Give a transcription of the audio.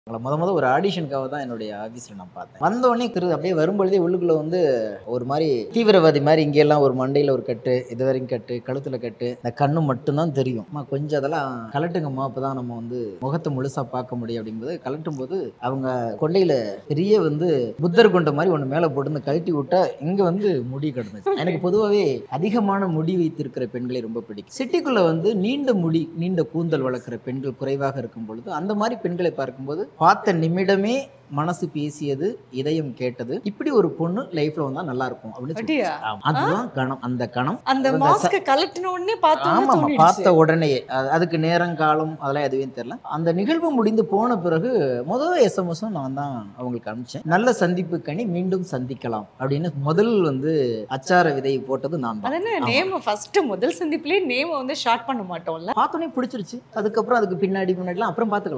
உங்களை முத முத ஒரு ஆடிஷனுக்காக தான் என்னுடைய ஆஃபீஸில் நான் பார்த்தேன் வந்த உடனே திரு அப்படியே வரும்பொழுதே உள்ளுக்குள்ள வந்து ஒரு மாதிரி தீவிரவாதி மாதிரி இங்கெல்லாம் ஒரு மண்டையில் ஒரு கட்டு இது வரைக்கும் கட்டு கழுத்தில் கட்டு இந்த கண்ணு மட்டும்தான் தெரியும் அம்மா கொஞ்சம் அதெல்லாம் கலட்டுங்கம்மா அப்போ தான் நம்ம வந்து முகத்தை முழுசாக பார்க்க முடியும் அப்படிங்கும்போது கலட்டும் போது அவங்க கொண்டையில் பெரிய வந்து புத்தர் கொண்ட மாதிரி ஒன்று மேலே போட்டு இந்த கழட்டி விட்டா இங்கே வந்து முடி கிடந்துச்சு எனக்கு பொதுவாகவே அதிகமான முடி வைத்திருக்கிற பெண்களை ரொம்ப பிடிக்கும் சிட்டிக்குள்ளே வந்து நீண்ட முடி நீண்ட கூந்தல் வளர்க்குற பெண்கள் குறைவாக இருக்கும் பொழுது அந்த மாதிரி பெண்களை பார்க்கும்போது பார்த்த நிமிடமே மனசு பேசியது இதயம் கேட்டது இப்படி ஒரு பொண்ணு லைஃப்ல வந்தா நல்லா இருக்கும் அப்படின்னு சொல்லி- அப்படியா? ஆமா. அதுதான் கணம் அந்த கணம் அந்த அவங்க மாஸ்க கலட்டின உடனே பார்த்தோன்னே ஆமா ஆமா தோணிடுச்சு. பார்த்த உடனே அது- அதுக்கு நேரம் காலம் அதெல்லாம் எதுவும் தெரியல அந்த நிகழ்வு முடிந்து போன பிறகு முதல் எஸ்எம்எஸும் நான் தான் அவங்களுக்கு அனுப்பிச்சேன் நல்ல சந்திப்பு கனி மீண்டும் சந்திக்கலாம் அப்படின்னு முதல் வந்து அச்சார விதை போட்டது நான் தான் அது என்ன நேம் ஃபர்ஸ்ட் முதல் சந்திப்புலயே நேம் வந்து ஷார்ட் பண்ண மாட்டோம்ல பார்த்தோன்னே பிடிச்சிருச்சு அதுக்கப்புறம் அதுக்கு பின்னாடி முன்னாடிலாம் அப்புறம் பார்த்துக்கலாம்